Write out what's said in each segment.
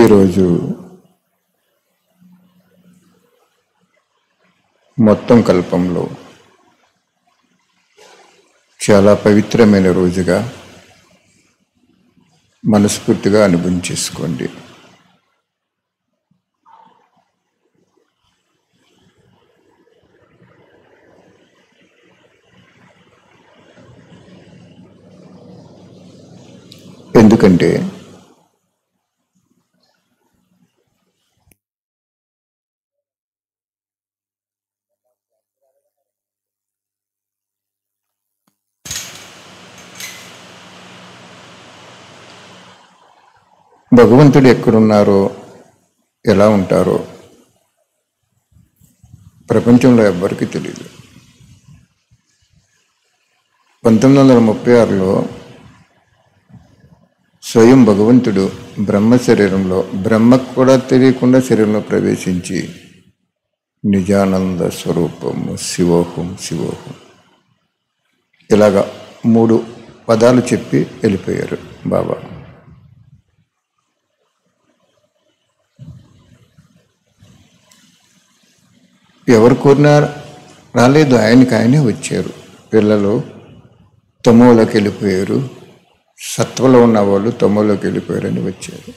ఈరోజు మొత్తం కల్పంలో చాలా పవిత్రమైన రోజుగా మనస్ఫూర్తిగా అనుభవం చేసుకోండి ఎందుకంటే భగవంతుడు ఎక్కడున్నారో ఎలా ఉంటారో ప్రపంచంలో ఎవ్వరికీ తెలియదు పంతొమ్మిది వందల ముప్పై ఆరులో స్వయం భగవంతుడు బ్రహ్మ శరీరంలో బ్రహ్మకు కూడా తెలియకుండా శరీరంలో ప్రవేశించి నిజానంద స్వరూపము శివోహం శివోహం ఇలాగా మూడు పదాలు చెప్పి వెళ్ళిపోయారు బాబా ఎవరు కోరినా రాలేదు ఆయనకి ఆయనే వచ్చారు పిల్లలు తమోలోకి వెళ్ళిపోయారు సత్వలో ఉన్న వాళ్ళు తమోలోకి వెళ్ళిపోయారని వచ్చారు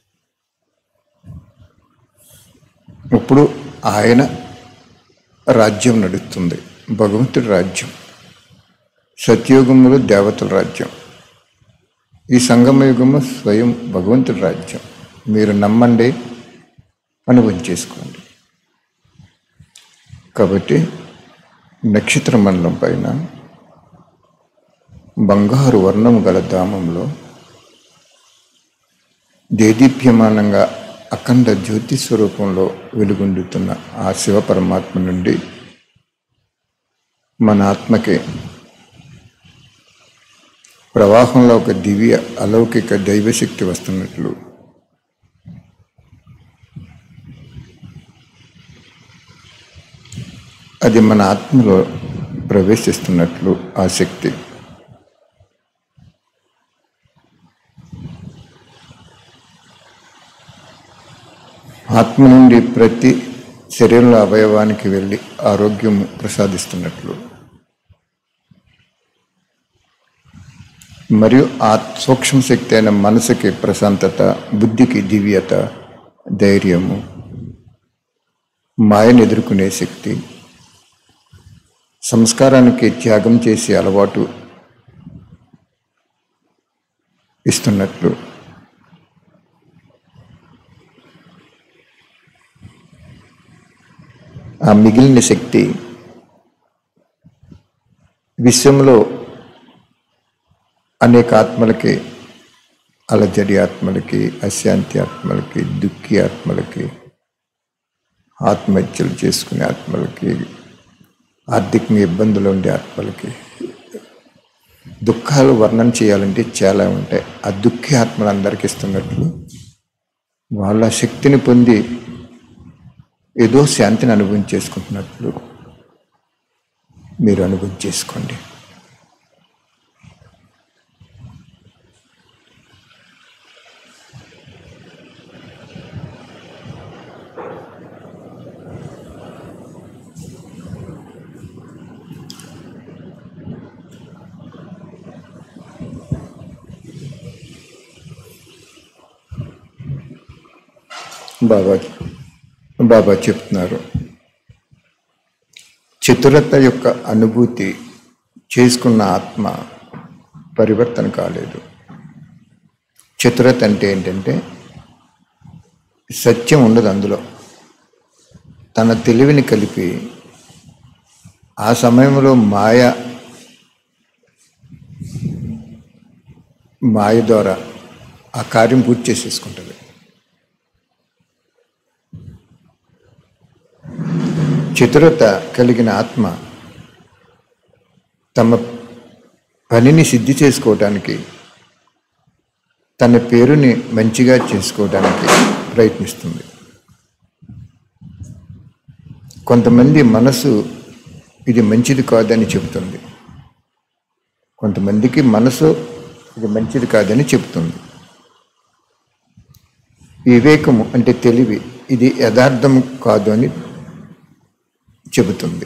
ఇప్పుడు ఆయన రాజ్యం నడుస్తుంది భగవంతుడి రాజ్యం సత్యయుగములు దేవతల రాజ్యం ఈ సంగమ యుగము స్వయం భగవంతుడి రాజ్యం మీరు నమ్మండి అనుభవం చేసుకోండి కాబట్టి నక్షత్ర మండలం పైన బంగారు వర్ణం గల ధామంలో దేదీప్యమానంగా అఖండ జ్యోతి స్వరూపంలో వెలుగొందుతున్న ఆ శివ పరమాత్మ నుండి మన ఆత్మకి ప్రవాహంలో ఒక దివ్య అలౌకిక దైవశక్తి వస్తున్నట్లు అది మన ఆత్మలో ప్రవేశిస్తున్నట్లు ఆ శక్తి ఆత్మ నుండి ప్రతి శరీరంలో అవయవానికి వెళ్ళి ఆరోగ్యం ప్రసాదిస్తున్నట్లు మరియు ఆ సూక్ష్మ శక్తి అయిన మనసుకి ప్రశాంతత బుద్ధికి దివ్యత ధైర్యము మాయను ఎదుర్కొనే శక్తి సంస్కారానికి త్యాగం చేసే అలవాటు ఇస్తున్నట్లు ఆ మిగిలిన శక్తి విశ్వంలో అనేక ఆత్మలకి అలజడి ఆత్మలకి అశాంతి ఆత్మలకి దుఃఖి ఆత్మలకి ఆత్మహత్యలు చేసుకునే ఆత్మలకి ఆర్థికంగా ఇబ్బందులు ఉండే ఆత్మలకి దుఃఖాలు వర్ణన చేయాలంటే చాలా ఉంటాయి ఆ దుఃఖి ఆత్మలు అందరికి ఇస్తున్నట్లు వాళ్ళ శక్తిని పొంది ఏదో శాంతిని అనుభవం చేసుకుంటున్నట్లు మీరు అనుభవం చేసుకోండి బాబా బాబా చెప్తున్నారు చతురత యొక్క అనుభూతి చేసుకున్న ఆత్మ పరివర్తన కాలేదు చతురత అంటే ఏంటంటే సత్యం ఉండదు అందులో తన తెలివిని కలిపి ఆ సమయంలో మాయ మాయ ద్వారా ఆ కార్యం పూర్తి చేసేసుకుంటుంది చతురత కలిగిన ఆత్మ తమ పనిని సిద్ధి చేసుకోవడానికి తన పేరుని మంచిగా చేసుకోవడానికి ప్రయత్నిస్తుంది కొంతమంది మనసు ఇది మంచిది కాదని చెబుతుంది కొంతమందికి మనసు ఇది మంచిది కాదని చెప్తుంది వివేకము అంటే తెలివి ఇది యథార్థము కాదు అని చెబుతుంది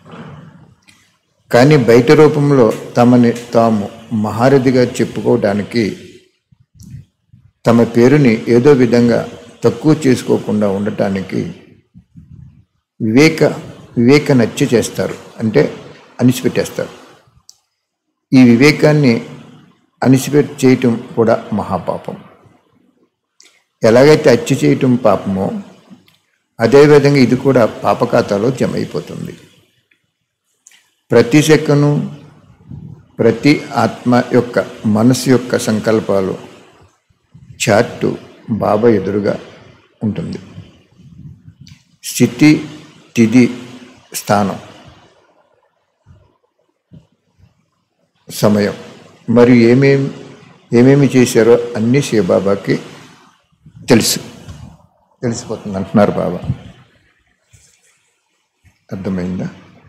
కానీ బయట రూపంలో తమని తాము మహారథిగా చెప్పుకోవడానికి తమ పేరుని ఏదో విధంగా తక్కువ చేసుకోకుండా ఉండటానికి వివేక వివేక నచ్చి చేస్తారు అంటే అణిచిపెట్టేస్తారు ఈ వివేకాన్ని అణిచిపెట్టి చేయటం కూడా మహాపాపం ఎలాగైతే హత్య చేయటం పాపమో అదేవిధంగా ఇది కూడా పాపఖాతాలో జమ అయిపోతుంది ప్రతి సెకను ప్రతి ఆత్మ యొక్క మనసు యొక్క సంకల్పాలు చార్టు బాబా ఎదురుగా ఉంటుంది స్థితి తిది స్థానం సమయం మరియు ఏమేమి ఏమేమి చేశారో అన్నీ శివబాబాకి తెలుసు తెలిసిపోతుంది అంటున్నారు బాబా అర్థమైందా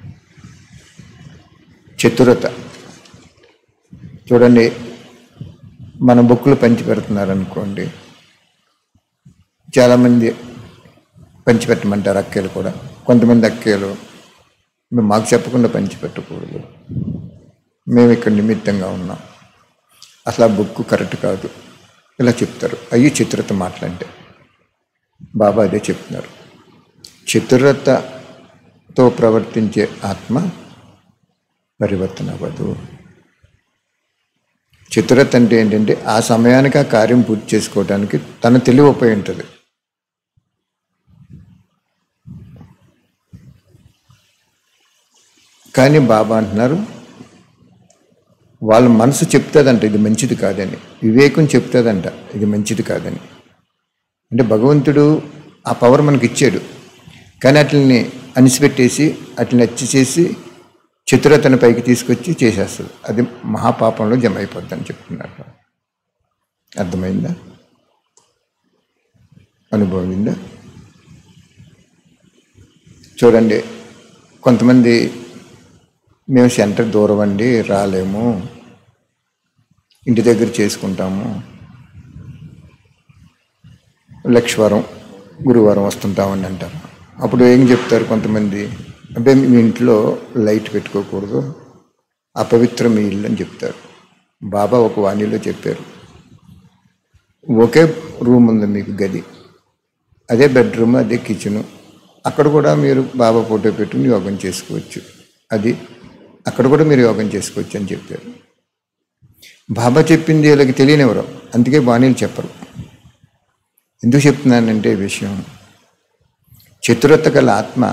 చతురత చూడండి మన బుక్కులు పంచి పెడుతున్నారు అనుకోండి చాలామంది పంచిపెట్టమంటారు అక్కలు కూడా కొంతమంది అక్కలు మేము మాకు చెప్పకుండా పంచిపెట్టకూడదు మేము ఇక్కడ నిమిత్తంగా ఉన్నాం అసలు ఆ బుక్ కరెక్ట్ కాదు ఇలా చెప్తారు అయ్యి చిత్రత మాటలంటే బాబా అదే చెప్తున్నారు చతురతతో ప్రవర్తించే ఆత్మ పరివర్తన అవ్వదు చతురత అంటే ఏంటంటే ఆ సమయానికి ఆ కార్యం పూర్తి చేసుకోవడానికి తన తెలివి ఉపయోగ ఉంటుంది కానీ బాబా అంటున్నారు వాళ్ళ మనసు చెప్తుందంట ఇది మంచిది కాదని వివేకం చెప్తుందంట ఇది మంచిది కాదని అంటే భగవంతుడు ఆ పవర్ మనకి ఇచ్చాడు కానీ అట్లని అణిసిపెట్టేసి అట్లని హత్య చేసి చతురతను పైకి తీసుకొచ్చి చేసేస్తుంది అది మహాపాపంలో జమ అయిపోద్దని చెప్తున్నారు అర్థమైందా అనుభవమైందా చూడండి కొంతమంది మేము సెంటర్ దూరం అండి రాలేము ఇంటి దగ్గర చేసుకుంటాము లక్షవారం గురువారం వస్తుంటామని అంటారు అప్పుడు ఏం చెప్తారు కొంతమంది అంటే మీ ఇంట్లో లైట్ పెట్టుకోకూడదు అపవిత్రం మీ ఇల్లు అని చెప్తారు బాబా ఒక వాణిలో చెప్పారు ఒకే రూమ్ ఉంది మీకు గది అదే బెడ్రూమ్ అదే కిచెను అక్కడ కూడా మీరు బాబా ఫోటో పెట్టుకుని యోగం చేసుకోవచ్చు అది అక్కడ కూడా మీరు యోగం చేసుకోవచ్చు అని చెప్పారు బాబా చెప్పింది వీళ్ళకి తెలియనివ్వరు అందుకే బాణీలు చెప్పరు ఎందుకు చెప్తున్నానంటే ఈ విషయం చతురత గల ఆత్మ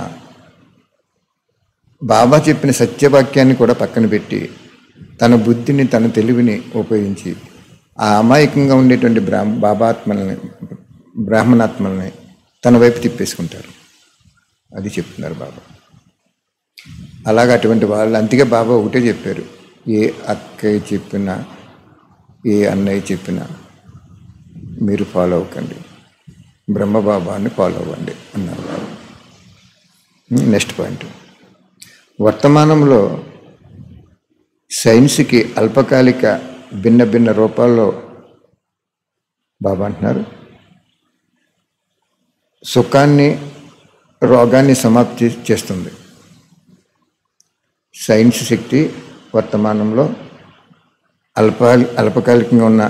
బాబా చెప్పిన సత్యవాక్యాన్ని కూడా పక్కన పెట్టి తన బుద్ధిని తన తెలివిని ఉపయోగించి ఆ అమాయకంగా ఉండేటువంటి బ్రాహ్మ బాబాత్మల్ని బ్రాహ్మణాత్మల్ని తన వైపు తిప్పేసుకుంటారు అది చెప్తున్నారు బాబా అలాగే అటువంటి వాళ్ళు అందుకే బాబా ఒకటే చెప్పారు ఏ అక్కయ్య చెప్పినా ఏ అన్నయ్య చెప్పినా మీరు ఫాలో అవ్వకండి బ్రహ్మబాబాని ఫాలో అవ్వండి అన్నారు బాబా నెక్స్ట్ పాయింట్ వర్తమానంలో సైన్స్కి అల్పకాలిక భిన్న భిన్న రూపాల్లో బాబా అంటున్నారు సుఖాన్ని రోగాన్ని సమాప్తి చేస్తుంది సైన్స్ శక్తి వర్తమానంలో అల్ప అల్పకాలికంగా ఉన్న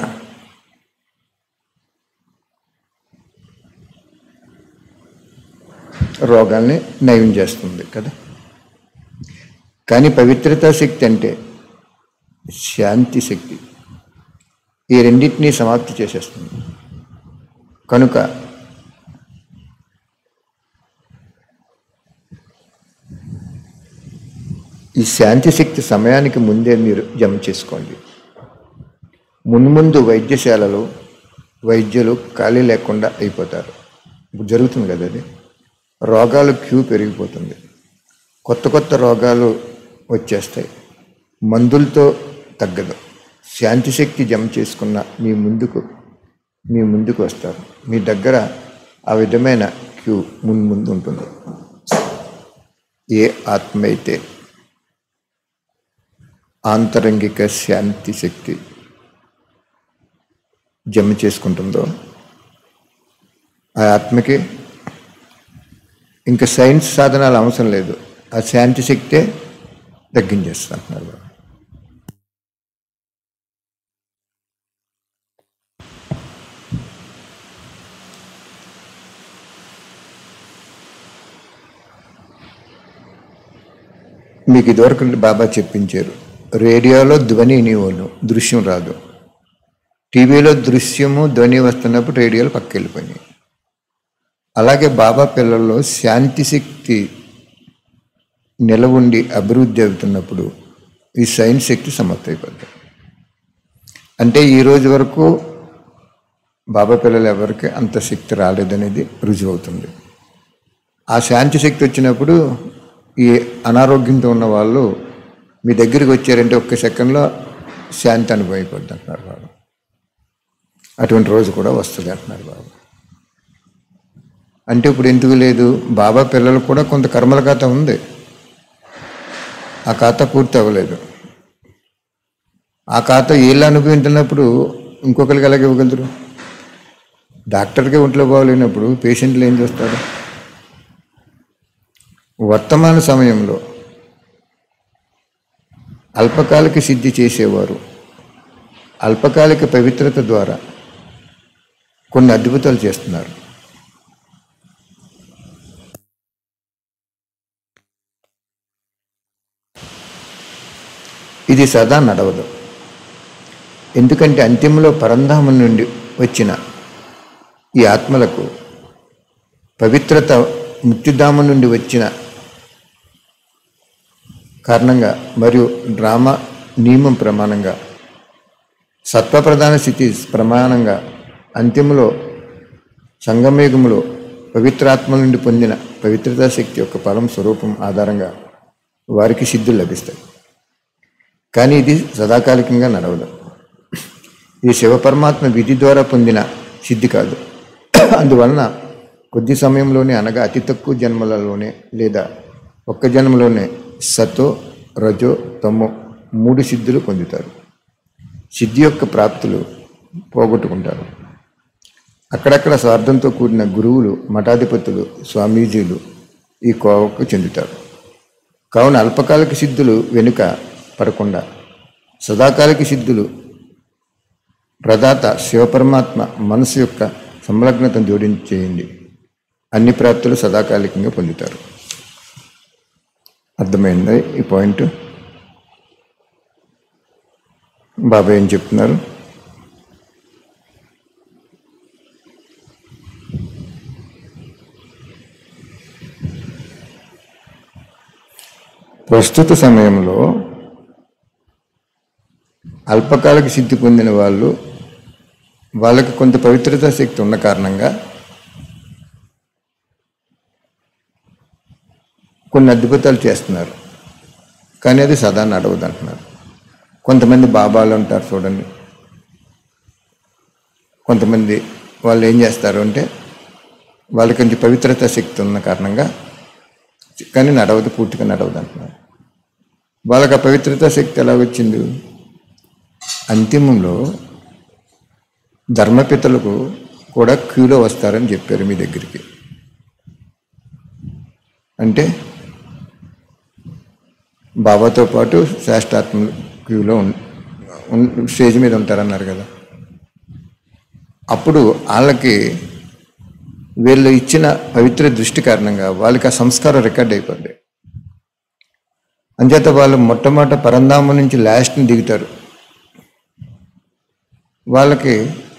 రోగాల్ని నయం చేస్తుంది కదా కానీ పవిత్రతా శక్తి అంటే శాంతి శక్తి ఈ రెండింటినీ సమాప్తి చేసేస్తుంది కనుక ఈ శాంతి శక్తి సమయానికి ముందే మీరు జమ చేసుకోండి మున్ముందు వైద్యశాలలో వైద్యులు ఖాళీ లేకుండా అయిపోతారు ఇప్పుడు జరుగుతుంది కదా అది రోగాలు క్యూ పెరిగిపోతుంది కొత్త కొత్త రోగాలు వచ్చేస్తాయి మందులతో తగ్గదు శాంతి శక్తి జమ చేసుకున్న మీ ముందుకు మీ ముందుకు వస్తారు మీ దగ్గర ఆ విధమైన క్యూ ముందు ముందు ఉంటుంది ఏ ఆత్మ అయితే ఆంతరంగిక శాంతి శక్తి జమ చేసుకుంటుందో ఆ ఆత్మకి ఇంకా సైన్స్ సాధనాలు అవసరం లేదు ఆ శాంతి శక్తే తగ్గించేస్తున్నారు బాబా మీకు ఇదివరకు బాబా చెప్పించారు రేడియోలో ధ్వని నీవులు దృశ్యం రాదు టీవీలో దృశ్యము ధ్వని వస్తున్నప్పుడు రేడియోలు పక్కకి వెళ్ళిపోయినాయి అలాగే బాబా పిల్లల్లో శాంతి శక్తి నిలవుండి అభివృద్ధి అవుతున్నప్పుడు ఈ సైన్స్ శక్తి సమర్థమైపోతుంది అంటే ఈ రోజు వరకు బాబా పిల్లలు ఎవరికి అంత శక్తి రాలేదనేది రుజువు అవుతుంది ఆ శాంతి శక్తి వచ్చినప్పుడు ఈ అనారోగ్యంతో ఉన్న వాళ్ళు మీ దగ్గరికి వచ్చారంటే ఒక్క సెకండ్లో శాంతి అనుభవైపోద్ది అంటున్నారు బాబు అటువంటి రోజు కూడా వస్తుంది అంటున్నారు బాబు అంటే ఇప్పుడు ఎందుకు లేదు బాబా పిల్లలు కూడా కొంత కర్మల ఖాతా ఉంది ఆ ఖాతా పూర్తి అవ్వలేదు ఆ ఖాతా ఏళ్ళు అనుభవించినప్పుడు ఇంకొకరికి ఎలాగ ఇవ్వగలరు డాక్టర్కి ఒంట్లో బాగోలేనప్పుడు పేషెంట్లు ఏం చేస్తారు వర్తమాన సమయంలో అల్పకాలిక సిద్ధి చేసేవారు అల్పకాలిక పవిత్రత ద్వారా కొన్ని అద్భుతాలు చేస్తున్నారు ఇది సదా నడవదు ఎందుకంటే అంతిమంలో పరంధామం నుండి వచ్చిన ఈ ఆత్మలకు పవిత్రత ముక్తిధామం నుండి వచ్చిన కారణంగా మరియు డ్రామా నియమం ప్రమాణంగా సత్వప్రధాన స్థితి ప్రమాణంగా అంతిమలో సంగమయుగంలో పవిత్రాత్మ నుండి పొందిన పవిత్రతా శక్తి యొక్క ఫలం స్వరూపం ఆధారంగా వారికి సిద్ధులు లభిస్తాయి కానీ ఇది సదాకాలికంగా నడవదు ఇది శివపరమాత్మ విధి ద్వారా పొందిన సిద్ధి కాదు అందువలన కొద్ది సమయంలోనే అనగా అతి తక్కువ జన్మలలోనే లేదా ఒక్క జన్మలోనే సతో రజో తమో మూడు సిద్ధులు పొందుతారు సిద్ధి యొక్క ప్రాప్తులు పోగొట్టుకుంటారు అక్కడక్కడ స్వార్థంతో కూడిన గురువులు మఠాధిపతులు స్వామీజీలు ఈ కోవకు చెందుతారు కావున అల్పకాలిక సిద్ధులు వెనుక పడకుండా సదాకాలిక సిద్ధులు ప్రదాత శివపరమాత్మ మనసు యొక్క సంలగ్నతను జోడించేయండి అన్ని ప్రాప్తులు సదాకాలికంగా పొందుతారు అర్థమైందా ఈ పాయింట్ బాబాయ్ ఏం చెప్తున్నారు ప్రస్తుత సమయంలో అల్పకాలిక సిద్ధి పొందిన వాళ్ళు వాళ్ళకి కొంత పవిత్రతా శక్తి ఉన్న కారణంగా కొన్ని అద్భుతాలు చేస్తున్నారు కానీ అది సదా నడవదు అంటున్నారు కొంతమంది బాబాలు ఉంటారు చూడండి కొంతమంది వాళ్ళు ఏం చేస్తారు అంటే వాళ్ళకి కొంచెం పవిత్రత శక్తి ఉన్న కారణంగా కానీ నడవదు పూర్తిగా నడవదు అంటున్నారు వాళ్ళకి ఆ పవిత్రత శక్తి ఎలా వచ్చింది అంతిమంలో ధర్మపితలకు కూడా క్యూలో వస్తారని చెప్పారు మీ దగ్గరికి అంటే బాబాతో పాటు శ్రేష్టాత్మలు క్యూలో ఉన్- ఉన్- స్టేజ్ మీద ఉంటారన్నారు కదా అప్పుడు వాళ్ళకి వీళ్ళు ఇచ్చిన పవిత్ర దృష్టి కారణంగా వాళ్ళకి ఆ సంస్కారం రికార్డ్ అయిపోద్ది అంచేత వాళ్ళు మొట్టమొదట పరంధామం నుంచి లాస్ట్ని దిగుతారు వాళ్ళకి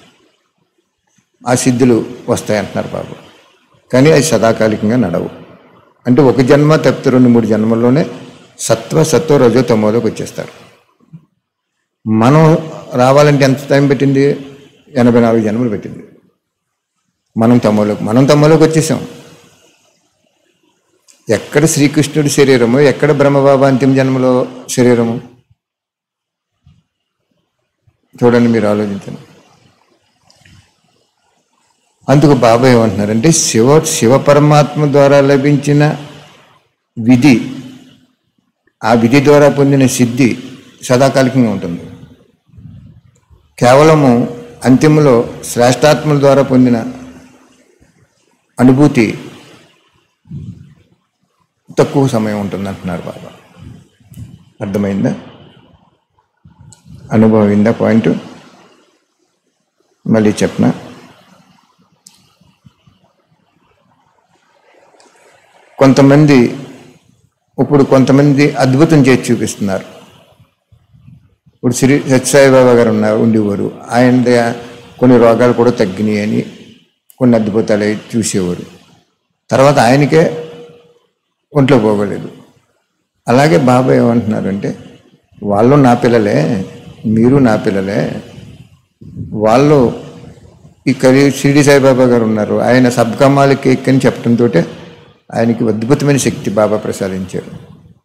ఆ సిద్ధులు వస్తాయంటున్నారు బాబు కానీ అవి సదాకాలికంగా నడవు అంటే ఒక జన్మ తప్పితే రెండు మూడు జన్మల్లోనే సత్వ సత్వ రజో తమోలోకి వచ్చేస్తారు మనం రావాలంటే ఎంత టైం పెట్టింది ఎనభై నాలుగు జన్మలు పెట్టింది మనం తమోలోకి మనం తమోలోకి వచ్చేసాం ఎక్కడ శ్రీకృష్ణుడి శరీరము ఎక్కడ బ్రహ్మబాబా అంతిమ జన్మలో శరీరము చూడండి మీరు ఆలోచించండి అందుకు బాబా ఏమంటున్నారంటే శివ శివ పరమాత్మ ద్వారా లభించిన విధి ఆ విధి ద్వారా పొందిన సిద్ధి సదాకాలికంగా ఉంటుంది కేవలము అంతిమలో శ్రేష్టాత్మల ద్వారా పొందిన అనుభూతి తక్కువ సమయం ఉంటుంది అంటున్నారు బాబా అర్థమైందా అనుభవం అయిందా పాయింట్ మళ్ళీ చెప్పనా కొంతమంది ఇప్పుడు కొంతమంది అద్భుతం చేసి చూపిస్తున్నారు ఇప్పుడు శ్రీ సత్యసాయిబాబా గారు ఉన్నారు ఉండేవారు ఆయన ద- కొన్ని రోగాలు కూడా తగ్గినాయి అని కొన్ని అద్భుతాలు అయి చూసేవారు తర్వాత ఆయనకే ఒంట్లో పోగలేదు అలాగే బాబా ఏమంటున్నారంటే వాళ్ళు నా పిల్లలే మీరు నా పిల్లలే వాళ్ళు ఈ కలి షిరిడి సాయిబాబా గారు ఉన్నారు ఆయన సబ్కమాలి కేక్ అని చెప్పడంతో ఆయనకి అద్భుతమైన శక్తి బాబా ప్రసాదించారు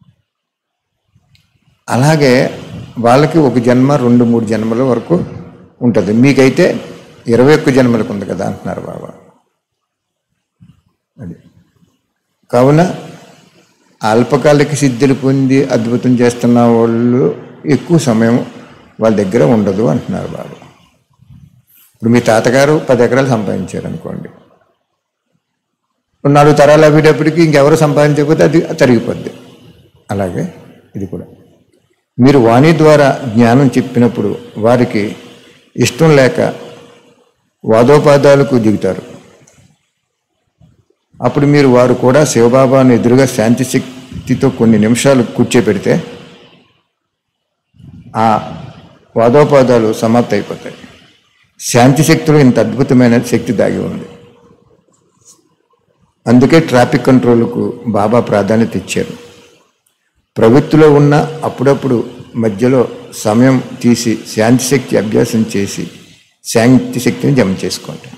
అలాగే వాళ్ళకి ఒక జన్మ రెండు మూడు జన్మల వరకు ఉంటుంది మీకైతే ఇరవై ఒక్క జన్మలకు ఉంది కదా అంటున్నారు బాబా అది కావున అల్పకాలిక సిద్ధులు పొంది అద్భుతం చేస్తున్న వాళ్ళు ఎక్కువ సమయం వాళ్ళ దగ్గర ఉండదు అంటున్నారు బాబా ఇప్పుడు మీ తాతగారు పది ఎకరాలు సంపాదించారు అనుకోండి నాలుగు తరాలు అవ్వేటప్పటికి ఇంకెవరు సంపాదించకపోతే అది తరిగిపోద్ది అలాగే ఇది కూడా మీరు వాణి ద్వారా జ్ఞానం చెప్పినప్పుడు వారికి ఇష్టం లేక వాదోపాదాలకు దిగుతారు అప్పుడు మీరు వారు కూడా శివబాబాను ఎదురుగా శాంతి శక్తితో కొన్ని నిమిషాలు కూర్చోపెడితే ఆ వాదోపాదాలు సమాప్తి అయిపోతాయి శాంతి శక్తిలో ఇంత అద్భుతమైన శక్తి దాగి ఉంది అందుకే ట్రాఫిక్ కంట్రోల్కు బాబా ప్రాధాన్యత ఇచ్చారు ప్రవృత్తిలో ఉన్న అప్పుడప్పుడు మధ్యలో సమయం తీసి శాంతి శక్తి అభ్యాసం చేసి శాంతి శక్తిని జమ చేసుకోండి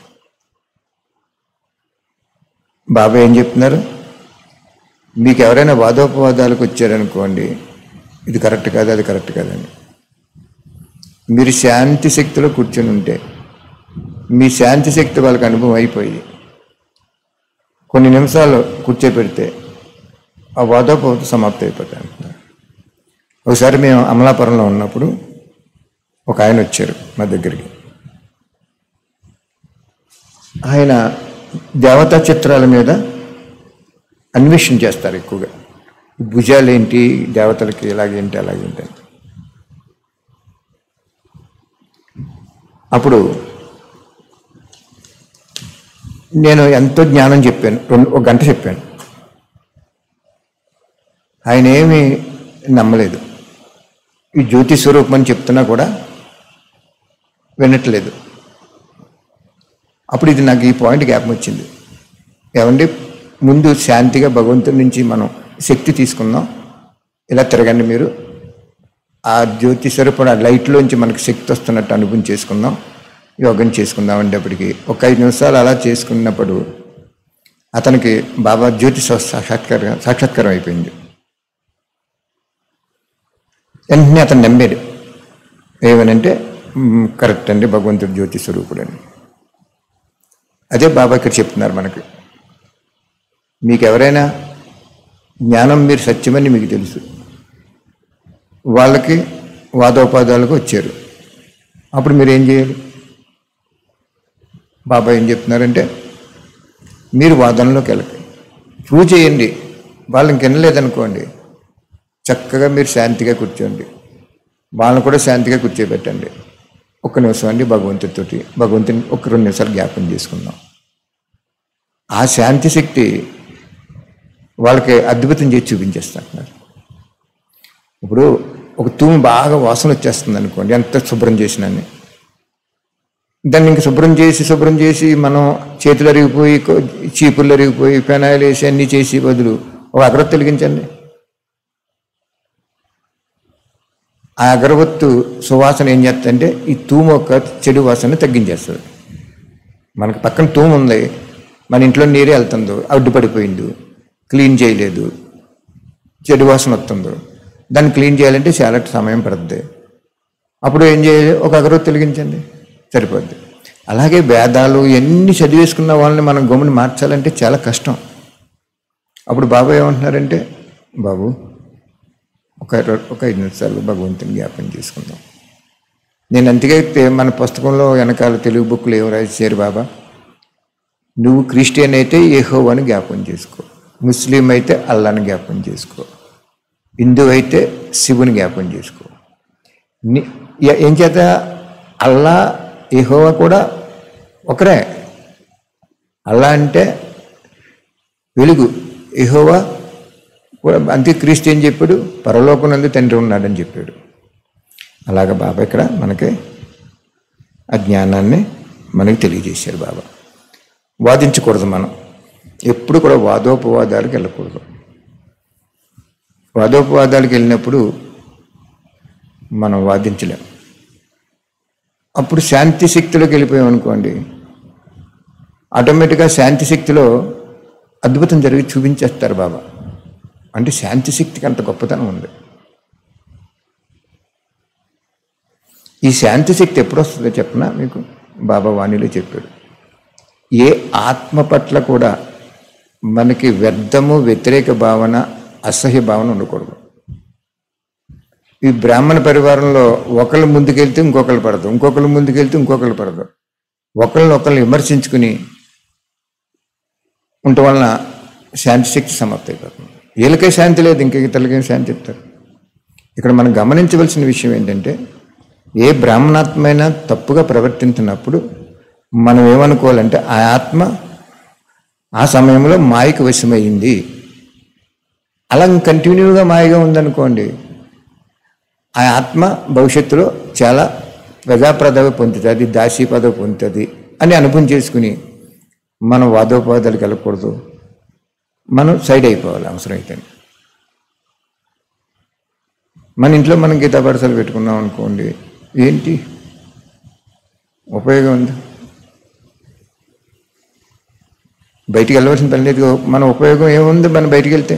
బాబా ఏం చెప్తున్నారు మీకు ఎవరైనా వాదోపవాదాలకు వచ్చారనుకోండి ఇది కరెక్ట్ కాదు అది కరెక్ట్ కాదని మీరు శాంతి శక్తిలో కూర్చొని ఉంటే మీ శాంతి శక్తి వాళ్ళకి అనుభవం అయిపోయి కొన్ని నిమిషాలు కూర్చోపెడితే ఆ వాదోపవత సమాప్తి అయిపోతాయి అంటున్నారు ఒకసారి మేము అమలాపురంలో ఉన్నప్పుడు ఒక ఆయన వచ్చారు మా దగ్గరికి ఆయన దేవతా చిత్రాల మీద అన్వేషణ చేస్తారు ఎక్కువగా భుజాలు ఏంటి దేవతలకి ఇలాగేంటి అలాగేంటి అని అప్పుడు నేను ఎంతో జ్ఞానం చెప్పాను రెండు ఒక గంట చెప్పాను ఆయన ఏమీ నమ్మలేదు ఈ జ్యోతి స్వరూపం అని చెప్తున్నా కూడా వినట్లేదు అప్పుడు ఇది నాకు ఈ పాయింట్ జ్ఞాపకం వచ్చింది ఏమండి ముందు శాంతిగా భగవంతుడి నుంచి మనం శక్తి తీసుకుందాం ఇలా తిరగండి మీరు ఆ జ్యోతి స్వరూపం ఆ లైట్లోంచి మనకు శక్తి వస్తున్నట్టు అనుభవం చేసుకుందాం యోగం చేసుకుందాం అనేటప్పటికి ఒక ఐదు నిమిషాలు అలా చేసుకున్నప్పుడు అతనికి బాబా జ్యోతి సా- సాక్షాత్కారం సాక్షాత్కారం అయిపోయింది వెంటనే అతను నమ్మాడు ఏమనంటే "మ్, కరెక్ట్ అండి భగవంతుడు జ్యోతి స్వరూపుడు అని అదే బాబా ఇక్కడ చెప్తున్నారు మనకి మీకు ఎవరైనా జ్ఞానం మీరు సత్యమని మీకు తెలుసు వాళ్ళకి వాదోపాదాలకు వచ్చారు అప్పుడు మీరు ఏం చేయాలి బాబా ఏం చెప్తున్నారంటే మీరు వాదనలోకి వెళ్ళండి ప్రూవ్ చేయండి వాళ్ళని వినలేదనుకోండి చక్కగా మీరు శాంతిగా కూర్చోండి వాళ్ళని కూడా శాంతిగా కూర్చోబెట్టండి ఒక్క నిమిషం అండి భగవంతుడితోటి భగవంతుని ఒక రెండు నిమిషాలు జ్ఞాపకం చేసుకుందాం ఆ శాంతి శక్తి వాళ్ళకి అద్భుతం చేసి చూపించేస్తున్నారు ఇప్పుడు ఒక తూము బాగా వాసన వచ్చేస్తుంది అనుకోండి ఎంత శుభ్రం చేసినని దాన్ని ఇంక శుభ్రం చేసి శుభ్రం చేసి మనం చేతులు అరిగిపోయి కొ- చీపుర్లు అరిగిపోయి పెనాయిలు వేసి అన్నీ చేసి బదులు ఒక అగరత్తు వెలిగించండి ఆ అగరవత్తు సువాసన ఏం చేస్తుందంటే ఈ తూము ఒక చెడు వాసన తగ్గించేస్తుంది మనకు పక్కన తూము ఉంది మన ఇంట్లో నీరే వెళ్తుందో అడ్డుపడిపోయింది క్లీన్ చేయలేదు చెడు వాసన వస్తుందో దాన్ని క్లీన్ చేయాలంటే చాలా సమయం పడుతుంది అప్పుడు ఏం చేయాలి ఒక అగరవత్తు వెలిగించండి సరిపోద్ది అలాగే వేదాలు ఎన్ని చదివేసుకున్న వాళ్ళని మనం గమ్ముని మార్చాలంటే చాలా కష్టం అప్పుడు బాబు ఏమంటున్నారంటే బాబు ఒక రో- ఒక ఐదు నిమిషాలు భగవంతుని జ్ఞాపం చేసుకుందాం నేను అందుకే తే- మన పుస్తకంలో వెనకాల తెలుగు బుక్లు ఏం రాశారు బాబా నువ్వు క్రిస్టియన్ అయితే ఏహోవాని జ్ఞాపం చేసుకో ముస్లిం అయితే అల్లాని జ్ఞాపం చేసుకో హిందూ అయితే శివుని జ్ఞాపం చేసుకో ని- ఎ- ఏం చేత అల్లా ఏహోవా కూడా ఒకరే అల్లా అంటే వెలుగు ఏహోవా కూడా అంతే క్రీస్తు చెప్పాడు పరలోకనందు తండ్రి ఉన్నాడని చెప్పాడు అలాగ బాబా ఇక్కడ మనకి ఆ జ్ఞానాన్ని మనకి తెలియజేశారు బాబా వాదించకూడదు మనం ఎప్పుడు కూడా వాదోపవాదాలకు వెళ్ళకూడదు వాదోపవాదాలకు వెళ్ళినప్పుడు మనం వాదించలేం అప్పుడు శాంతి శక్తిలోకి వెళ్ళిపోయాం అనుకోండి ఆటోమేటిక్గా శాంతి శక్తిలో అద్భుతం జరిగి చూపించేస్తారు బాబా అంటే శాంతి శక్తికి అంత గొప్పతనం ఉంది ఈ శాంతి శక్తి ఎప్పుడు వస్తుందో చెప్పనా మీకు బాబా వాణిలో చెప్పాడు ఏ ఆత్మ పట్ల కూడా మనకి వ్యర్థము వ్యతిరేక భావన అసహ్య భావన ఉండకూడదు ఈ బ్రాహ్మణ పరివారంలో ఒకళ్ళు ముందుకెళ్తే ఇంకొకళ్ళు పడదు ఇంకొకళ్ళు ముందుకెళ్తే ఇంకొకళ్ళు పడదు ఒకళ్ళని ఒకళ్ళు విమర్శించుకుని ఉండటం వలన శాంతి శక్తి సమాప్తి అయిపోతుంది వీళ్ళకే శాంతి లేదు ఇంక ఇతరులకేం శాంతి ఇస్తారు ఇక్కడ మనం గమనించవలసిన విషయం ఏంటంటే ఏ బ్రాహ్మణాత్మైనా తప్పుగా ప్రవర్తించినప్పుడు మనం ఏమనుకోవాలంటే ఆ ఆత్మ ఆ సమయంలో మాయకు వశమైంది అలా కంటిన్యూగా మాయగా ఉందనుకోండి ఆ ఆత్మ భవిష్యత్తులో చాలా ప్రజా పదవి పొందుతుంది దాసీ పదవి పొందుతుంది అని అనుభవం చేసుకుని మనం వాదోపవాదాలకు వెళ్ళకూడదు మనం సైడ్ అయిపోవాలి అవసరమైతే మన ఇంట్లో మనం గీతా పాఠశాల పెట్టుకున్నాం అనుకోండి ఏంటి ఉపయోగం ఉంది బయటికి వెళ్ళవలసిన పని లేదు మన ఉపయోగం ఏముంది మనం బయటికి వెళ్తే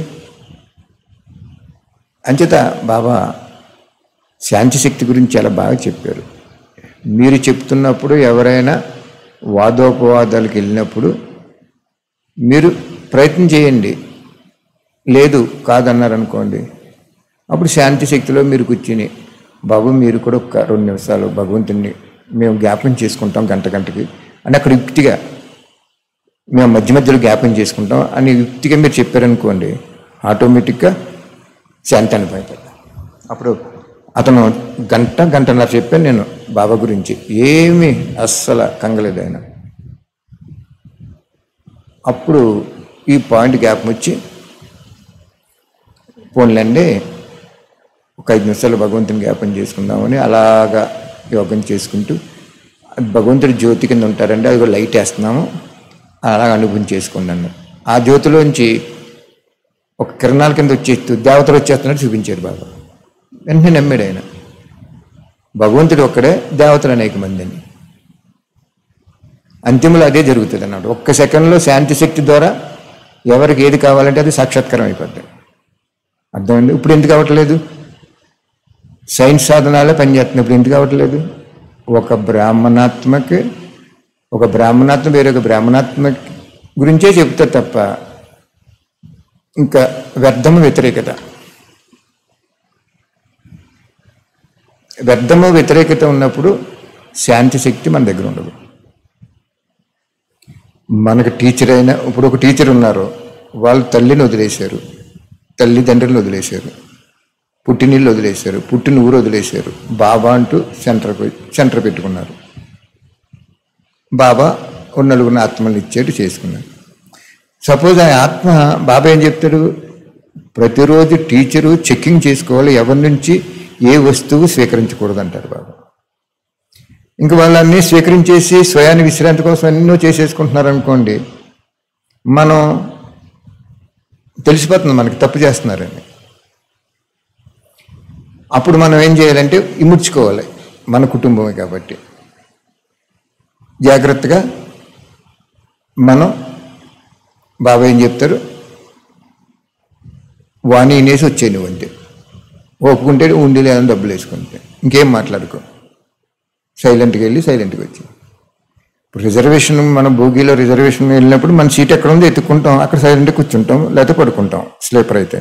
అంచేత బాబా శాంతి శక్తి గురించి చాలా బాగా చెప్పారు మీరు చెప్తున్నప్పుడు ఎవరైనా వాదోపవాదాలకు వెళ్ళినప్పుడు మీరు ప్రయత్నం చేయండి లేదు కాదన్నారనుకోండి అప్పుడు శాంతి శక్తిలో మీరు కూర్చుని బాబు మీరు కూడా ఒక రెండు నిమిషాలు భగవంతుని మేము జ్ఞాపకం చేసుకుంటాం గంట గంటకి అని అక్కడ యుక్తిగా మేము మధ్య మధ్యలో జ్ఞాపకం చేసుకుంటాం అని యుక్తిగా మీరు చెప్పారనుకోండి ఆటోమేటిక్గా శాంతి అనిపోతాడు అప్పుడు అతను గంట గంటన్నర చెప్పాను నేను బాబా గురించి ఏమీ అస్సలు కంగలేదు ఆయన అప్పుడు ఈ పాయింట్ గ్యాప్ వచ్చి పోన్లండి ఒక ఐదు నిమిషాలు భగవంతుని జ్ఞాపం చేసుకుందామని అలాగా యోగం చేసుకుంటూ అది భగవంతుడి జ్యోతి కింద ఉంటారండి అది కూడా లైట్ వేస్తున్నాము అలా అనుభవం చేసుకోండి అన్నారు ఆ జ్యోతిలోంచి ఒక కిరణాల కింద వచ్చేస్తూ దేవతలు వచ్చేస్తున్నట్టు చూపించారు బాబా వెంటనే నమ్మాడు ఆయన భగవంతుడు ఒక్కడే దేవతలు అనేక మందిని అంతిమలో అదే జరుగుతుంది అన్నాడు ఒక్క సెకండ్లో శాంతి శక్తి ద్వారా ఎవరికి ఏది కావాలంటే అది సాక్షాత్కారం అయిపోద్ది అర్థమైంది ఇప్పుడు ఎందుకు అవ్వట్లేదు సైన్స్ సాధనాలే పనిచేస్తున్నాయి ఇప్పుడు ఎందుకు అవ్వట్లేదు ఒక బ్రాహ్మణాత్మకి ఒక బ్రాహ్మణాత్మ వేరొక బ్రాహ్మణాత్మ గురించే చెప్తారు తప్ప ఇంకా వ్యర్థము వ్యతిరేకత వ్యర్థము వ్యతిరేకత ఉన్నప్పుడు శాంతి శక్తి మన దగ్గర ఉండదు మనకు టీచర్ అయినా ఇప్పుడు ఒక టీచర్ ఉన్నారు వాళ్ళు తల్లిని వదిలేశారు తల్లిదండ్రులను వదిలేశారు పుట్టినీళ్ళు వదిలేశారు పుట్టిన ఊరు వదిలేశారు బాబా అంటూ సెంటర్ సెంటర్ పెట్టుకున్నారు బాబా ఒక నలుగురిని ఆత్మలు ఇచ్చేట్టు చేసుకున్నారు సపోజ్ ఆ ఆత్మ బాబా ఏం చెప్తాడు ప్రతిరోజు టీచరు చెక్కింగ్ చేసుకోవాలి ఎవరి నుంచి ఏ వస్తువు స్వీకరించకూడదు అంటారు బాబా ఇంక వాళ్ళన్నీ స్వీకరించేసి స్వయాన్ని విశ్రాంతి కోసం ఎన్నో చేసేసుకుంటున్నారు అనుకోండి మనం తెలిసిపోతుంది మనకి తప్పు చేస్తున్నారని అప్పుడు మనం ఏం చేయాలంటే ఇముడ్చుకోవాలి మన కుటుంబమే కాబట్టి జాగ్రత్తగా మనం బాబా ఏం చెప్తారు వాణి వినేసి వచ్చే నువ్వు అంతే ఒప్పుకుంటే ఉండి లేదని డబ్బులు వేసుకుంటే ఇంకేం మాట్లాడుకో సైలెంట్గా వెళ్ళి సైలెంట్గా వచ్చి ఇప్పుడు రిజర్వేషన్ మన భోగిలో రిజర్వేషన్ వెళ్ళినప్పుడు మన సీట్ ఎక్కడ ఉందో ఎత్తుకుంటాం అక్కడ సైలెంట్గా కూర్చుంటాం లేకపోతే పడుకుంటాం స్లీపర్ అయితే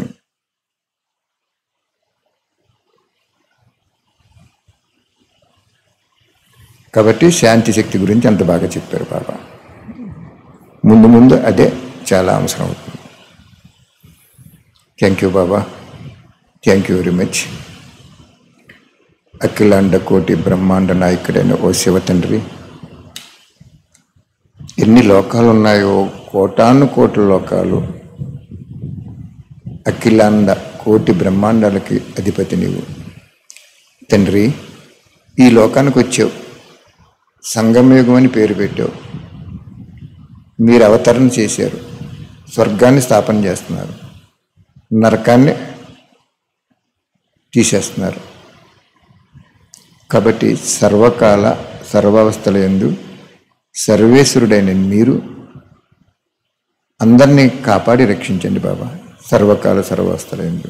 కాబట్టి శాంతి శక్తి గురించి అంత బాగా చెప్పారు బాబా ముందు ముందు అదే చాలా అవసరం అవుతుంది thank you Baba thank you very much అఖిలాండ కోటి బ్రహ్మాండ నాయకుడైన ఓ శివ తండ్రి ఎన్ని లోకాలు ఉన్నాయో కోటాను కోట్ల లోకాలు అఖిలాండ కోటి బ్రహ్మాండాలకి అధిపతి నీవు తండ్రి ఈ లోకానికి వచ్చావు సంగమయుగం అని పేరు పెట్టావు మీరు అవతరణ చేశారు స్వర్గాన్ని స్థాపన చేస్తున్నారు నరకాన్ని తీసేస్తున్నారు కాబట్టి సర్వకాల సర్వావస్థల ఎందు సర్వేశ్వరుడైన మీరు అందరినీ కాపాడి రక్షించండి బాబా సర్వకాల సర్వావస్థల ఎందు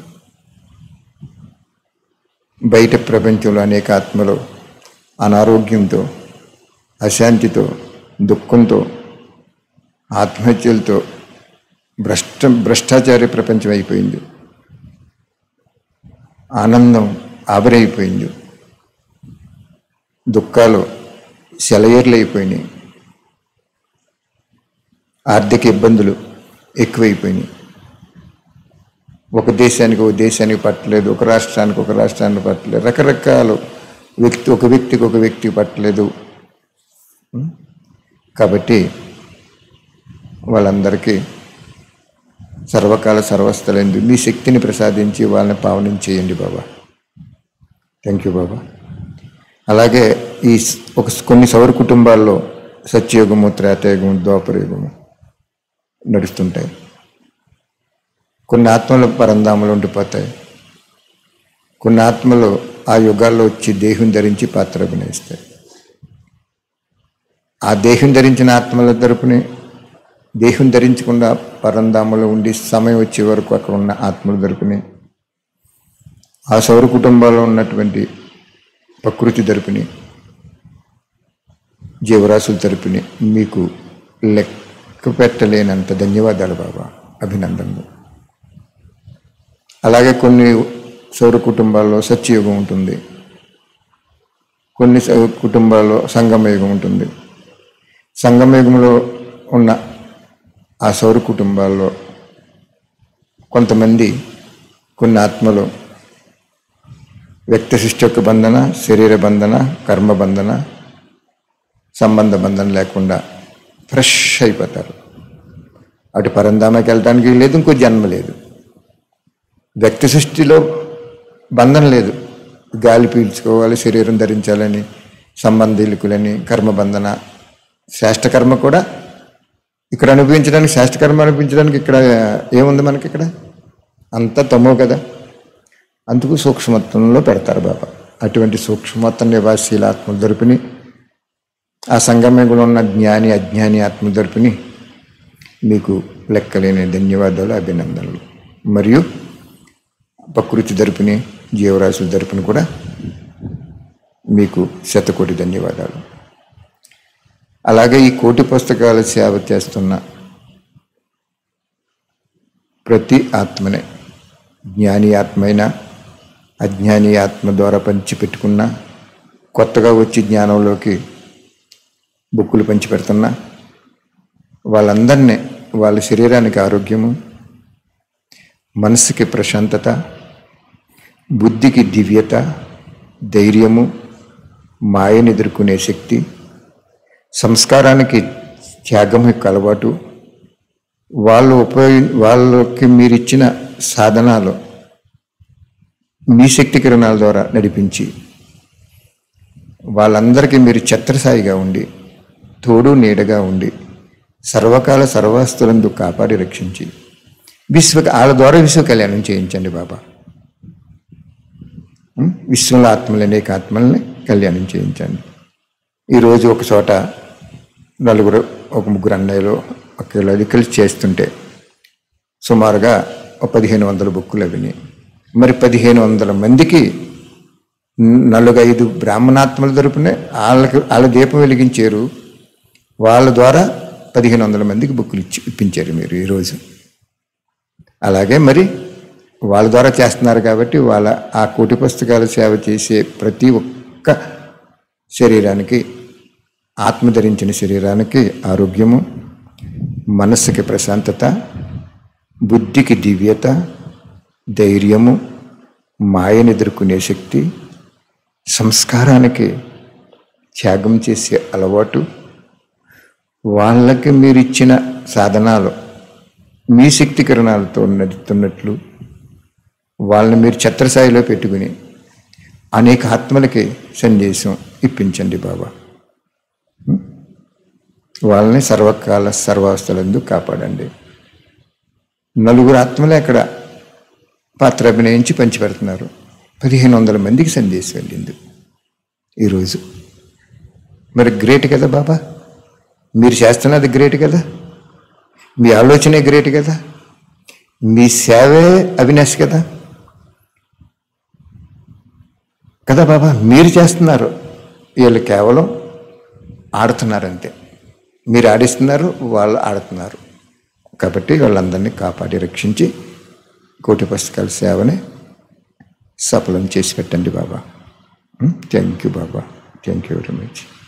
బయట ప్రపంచంలో అనేక ఆత్మలు అనారోగ్యంతో అశాంతితో దుఃఖంతో ఆత్మహత్యలతో భ్రష్ట భ్రష్టాచార ప్రపంచం అయిపోయింది ఆనందం ఆవిరైపోయింది దుఃఖాలు సెలయేర్లు అయిపోయినాయి ఆర్థిక ఇబ్బందులు ఎక్కువైపోయినాయి ఒక దేశానికి ఒక దేశానికి పట్టలేదు ఒక రాష్ట్రానికి ఒక రాష్ట్రానికి పట్టలేదు రకరకాల వ్యక్తి ఒక వ్యక్తికి ఒక వ్యక్తికి పట్టలేదు ఉం? కాబట్టి వాళ్ళందరికీ సర్వకాల సర్వస్థలందు మీ శక్తిని ప్రసాదించి వాళ్ళని పావనం చేయండి బాబా థ్యాంక్ యూ బాబా అలాగే ఈ స్- ఒక స్- కొన్ని సౌర కుటుంబాల్లో సత్యయుగము త్రేతయుగము ద్వాపరయుగము నడుస్తుంటాయి కొన్ని ఆత్మలు పరంధాములు ఉండిపోతాయి కొన్ని ఆత్మలు ఆ యుగాల్లో వచ్చి దేహం ధరించి పాత్ర అభినయిస్తాయి ఆ దేహం ధరించిన ఆత్మల తరపుని దేహం ధరించకుండా పరంధాములో ఉండి సమయం వచ్చే వరకు అక్కడ ఉన్న ఆత్మల తరపుని ఆ సౌర కుటుంబాల్లో ఉన్నటువంటి ప్రకృతి తరపుని జీవరాశుల తరపుని మీకు లెక్క పెట్టలేనంత ధన్యవాదాలు బాబా అభినందనలు అలాగే కొన్ని సౌర కుటుంబాల్లో సత్యయుగం ఉంటుంది కొన్ని సౌర కుటుంబాల్లో సంగమయుగం ఉంటుంది సంగమయుగంలో ఉన్న ఆ సౌర కుటుంబాల్లో కొంతమంది కొన్ని ఆత్మలు వ్యక్తి సృష్టి యొక్క బంధన శరీర బంధన కర్మ బంధన సంబంధ బంధన లేకుండా ఫ్రెష్ అయిపోతారు అటు పరంధామకి వెళ్ళడానికి లేదు ఇంకో జన్మ లేదు వ్యక్తి సృష్టిలో బంధం లేదు గాలి పీల్చుకోవాలి శరీరం ధరించాలని సంబంధికులని కర్మబంధన శ్రేష్టకర్మ కూడా ఇక్కడ అనుభవించడానికి శ్రేష్టకర్మ అనిపించడానికి ఇక్కడ ఏముంది మనకి ఇక్కడ అంతా తమో కదా అందుకు సూక్ష్మత్వంలో పెడతారు బాబా అటువంటి సూక్ష్మత్వ నివాసీల ఆత్మ దొరికిని ఆ సంగమంలో ఉన్న జ్ఞాని అజ్ఞాని ఆత్మ దొరికిని మీకు లెక్కలేని ధన్యవాదాలు అభినందనలు మరియు ప్రకృతి తరపుని జీవరాశుల తరపున కూడా మీకు శతకోటి ధన్యవాదాలు అలాగే ఈ కోటి పుస్తకాల సేవ చేస్తున్న ప్రతి ఆత్మనే జ్ఞాని ఆత్మైనా అజ్ఞాని ఆత్మ ద్వారా పంచిపెట్టుకున్న కొత్తగా వచ్చి జ్ఞానంలోకి బుక్కులు పంచిపెడుతున్నా వాళ్ళందరినీ వాళ్ళ శరీరానికి ఆరోగ్యము మనసుకి ప్రశాంతత బుద్ధికి దివ్యత ధైర్యము మాయని ఎదుర్కొనే శక్తి సంస్కారానికి త్యాగం యొక్క అలవాటు వాళ్ళు ఉపయోగి వాళ్ళకి మీరు ఇచ్చిన సాధనాలు మీ శక్తి కిరణాల ద్వారా నడిపించి వాళ్ళందరికీ మీరు ఛత్రసాయిగా ఉండి తోడు నీడగా ఉండి సర్వకాల సర్వాస్తులందు కాపాడి రక్షించి విశ్వ వాళ్ళ ద్వారా విశ్వ కళ్యాణం చేయించండి బాబా ఉం? విశ్వంలో ఆత్మలు అనేక ఆత్మల్ని కళ్యాణం చేయించండి ఈరోజు ఒక చోట నలుగురు ఒక ముగ్గురు అన్నయ్యలు ఒక కలిసి చేస్తుంటే సుమారుగా ఒక పదిహేను వందల బుక్కులు అవినాయి మరి పదిహేను వందల మందికి నలుగైదు బ్రాహ్మణాత్మల తరపునే వాళ్ళకి వాళ్ళ దీపం వెలిగించారు వాళ్ళ ద్వారా పదిహేను వందల మందికి బుక్కులు ఇచ్చి ఇప్పించారు మీరు ఈరోజు అలాగే మరి వాళ్ళ ద్వారా చేస్తున్నారు కాబట్టి వాళ్ళ ఆ కోటి పుస్తకాల సేవ చేసే ప్రతి ఒక్క శరీరానికి ఆత్మ ధరించిన శరీరానికి ఆరోగ్యము మనస్సుకి ప్రశాంతత బుద్ధికి దివ్యత ధైర్యము మాయను ఎదుర్కొనే శక్తి సంస్కారానికి త్యాగం చేసే అలవాటు వాళ్ళకి మీరు ఇచ్చిన సాధనాలు మీ శక్తి కిరణాలతో నడుతున్నట్లు వాళ్ళని మీరు ఛత్రసాయిలో పెట్టుకుని అనేక ఆత్మలకి సందేశం ఇప్పించండి బాబా ఉం? వాళ్ళని సర్వకాల సర్వావస్థలందు కాపాడండి నలుగురు ఆత్మలే అక్కడ పాత్ర అభినయించి పంచిపెడుతున్నారు పదిహేను వందల మందికి సందేశం వెళ్ళింది ఈరోజు మరి గ్రేట్ కదా బాబా మీరు చేస్తున్నది గ్రేట్ కదా మీ ఆలోచనే గ్రేట్ కదా మీ సేవే అవినాశ్ కదా కదా బాబా మీరు చేస్తున్నారు వీళ్ళు కేవలం ఆడుతున్నారు అంతే మీరు ఆడిస్తున్నారు వాళ్ళు ఆడుతున్నారు కాబట్టి వాళ్ళందరినీ కాపాడి రక్షించి కోటి పుస్తకాల సేవని సఫలం చేసి పెట్టండి Baba thank you Baba thank you very much